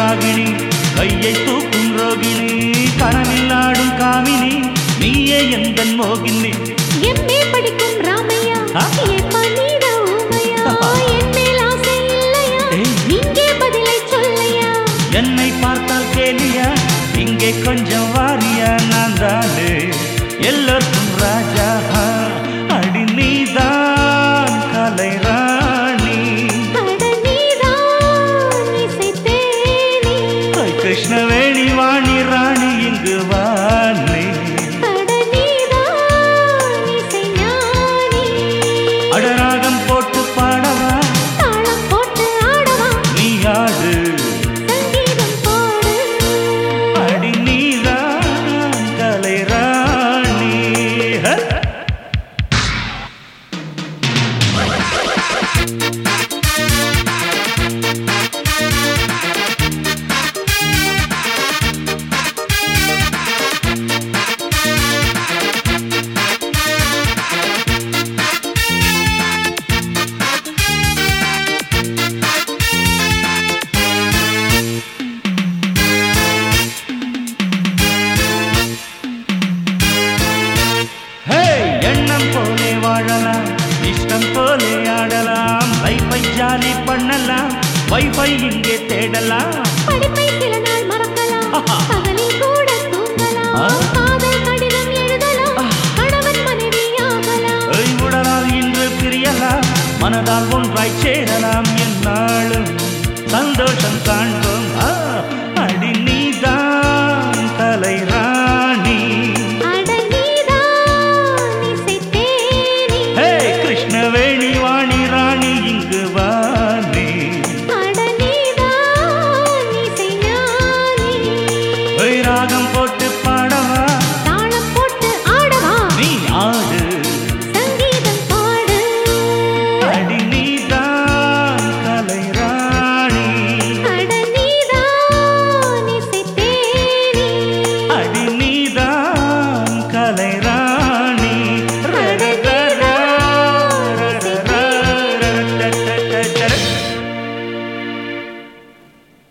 ராகிணி கையை தூக்கும் ரோகிணி கனவில் ஆடும் காமினி நீயே எந்த மோகினி எம்ஏ படிக்கும் ராமையா ஆ? எப்ப நீட ஊமையா என் மேல் ஆசை இல்லையா ஏய். இங்கே பதிலை சொல்லையா என்னை பார்த்தால் கேலியா இங்கே கொஞ்சம் வாரியா நான் தானே எல்லோருக்கும் ராஜா அடி நீதான் கலை ராணி அட நீதான் இசைத்தேனே. ஐ, கிருஷ்ணவேணி வாணி ராணி இங்கு வாணி அட நீதான் இசைஞானி. அடராகம் போட்டு பாடவா தாளம் போட்டு ஆடவா நீ ஆடு சங்கீதம் போடு அடி நீதான் கலை ராணி ஹ! ஹே எண்ணம் போலே வாழலாம் இஷ்டம் போலே ஆடலாம் லைஃபை ஜாலி பண்ணலாம் வைஃபை இங்கே தேடலாம் படிப்பை சில நாள் மறக்கலாம் ஆஹா. பகலில் கூட தூங்கலாம் ஆ. காதல் கடிதம் எழுதலாம் கணவன் மனைவி ஆகலாம் ஏய், உடலால் இன்று பிரியலாம் மனதால் ஒன்றாய் சேரலாம் என்னாலும் சந்தோஷம் காண்போம் ஆ,